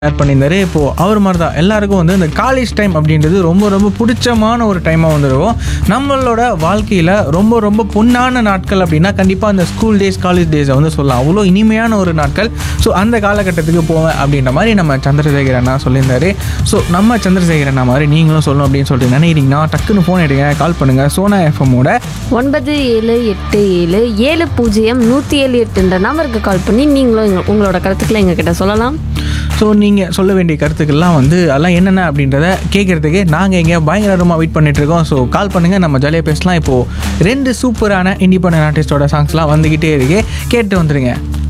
share பண்ணியிருந்தாரு இப்போது அவர் மாதிரி தான் எல்லாருக்கும் வந்து இந்த காலேஜ் டைம் அப்படின்றது ரொம்ப ரொம்ப பிடிச்சமான ஒரு டைமாக வந்துருக்கும் நம்மளோட வாழ்க்கையில் ரொம்ப ரொம்ப பொன்னான நாட்கள் அப்படின்னா கண்டிப்பாக அந்த ஸ்கூல் டேஸ் காலேஜ் டேஸை வந்து சொல்லலாம் அவ்வளோ இனிமையான ஒரு நாட்கள் ஸோ அந்த காலகட்டத்துக்கு போவேன் அப்படின்ற மாதிரி நம்ம சந்திரசேகர் அண்ணா சொல்லியிருந்தாரு ஸோ நம்ம சந்திரசேகர் அண்ணா மாதிரி நீங்களும் சொல்லணும் அப்படின்னு சொல்லிட்டு நினைக்கிறீங்கன்னா டக்குன்னு ஃபோன் எடுங்க கால் பண்ணுங்கள் சோனா எஃப்எம்மோட ஒன்பது ஏழு எட்டு ஏழு ஏழு பூஜ்ஜியம் நூற்றி ஏழு எட்டுன்ற நம்பருக்கு கால் பண்ணி நீங்களும் எங்க- உங்களோட கருத்துக்களை எங்ககிட்ட சொல்லலாம் ஸோ நீங்கள் சொல்ல வேண்டிய கருத்துக்கள்லாம் வந்து அதெல்லாம் என்னென்ன அப்படின்றத கேட்குறதுக்கு நாங்கள் எங்கே பயங்கரமாக வெயிட் பண்ணிட்டு இருக்கோம் ஸோ கால் பண்ணுங்கள் நம்ம ஜாலியாக பேசலாம் இப்போது ரெண்டு சூப்பரான இண்டிபெண்டன்ட் ஆர்டிஸ்டோட சாங்ஸ்லாம் வந்துக்கிட்டே இருக்கு கேட்டு வந்துடுங்க